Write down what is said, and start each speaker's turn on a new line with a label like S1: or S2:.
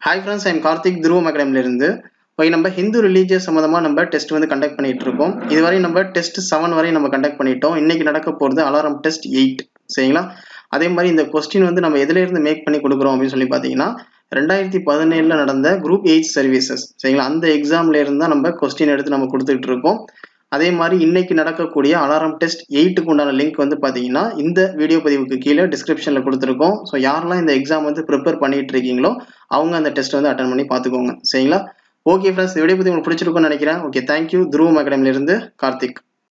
S1: hi friends I'm Karthik துருவம் அகாடமிலிருந்து okay நம்ம Hindu religious சம்மந்தமாக நம்ம டெஸ்ட் வந்து கண்டக்ட் பண்ணிட்டு இருக்கோம் இதுவரை நம்ம டெஸ்ட் செவன் வரை நம்ம கண்டக்ட் பண்ணிட்டோம் இன்னைக்கு நடக்க போகிறது அலாரம் டெஸ்ட் எயிட் சரிங்களா அதே மாதிரி இந்த கொஸ்டின் வந்து நம்ம எதுல இருந்து மேக் பண்ணி கொடுக்குறோம் அப்படின்னு சொல்லி பார்த்தீங்கன்னா ரெண்டாயிரத்தி பதினேழில் நடந்த குரூப் எயிட் சர்வீசஸ் சரிங்களா அந்த எக்ஸாம்ல இருந்து தான் நம்ம கொஸ்டின் எடுத்து நம்ம கொடுத்துட்டு இருக்கோம் அதே மாதிரி இன்னைக்கு நடக்கக்கூடிய அலாரம் டெஸ்ட் எயிட்டுக்கு உண்டான லிங்க் வந்து பார்த்தீங்கன்னா இந்த வீடியோ பதிவுக்கு கீழே டிஸ்கிரிப்ஷனில் கொடுத்துருக்கோம் ஸோ யாரெல்லாம் இந்த எக்ஸாம் வந்து ப்ரிப்பேர் பண்ணிட்டு இருக்கீங்களோ அவங்க அந்த டெஸ்ட் வந்து அட்டன் பண்ணி பார்த்துக்கோங்க சரிங்களா ஓகே ஃப்ரெண்ட்ஸ் இந்த வீடியோ பற்றி உங்களுக்கு பிடிச்சிருக்கும்னு நினைக்கிறேன் ஓகே தேங்க்யூ துருவம் அகாடமிலிருந்து கார்த்திக்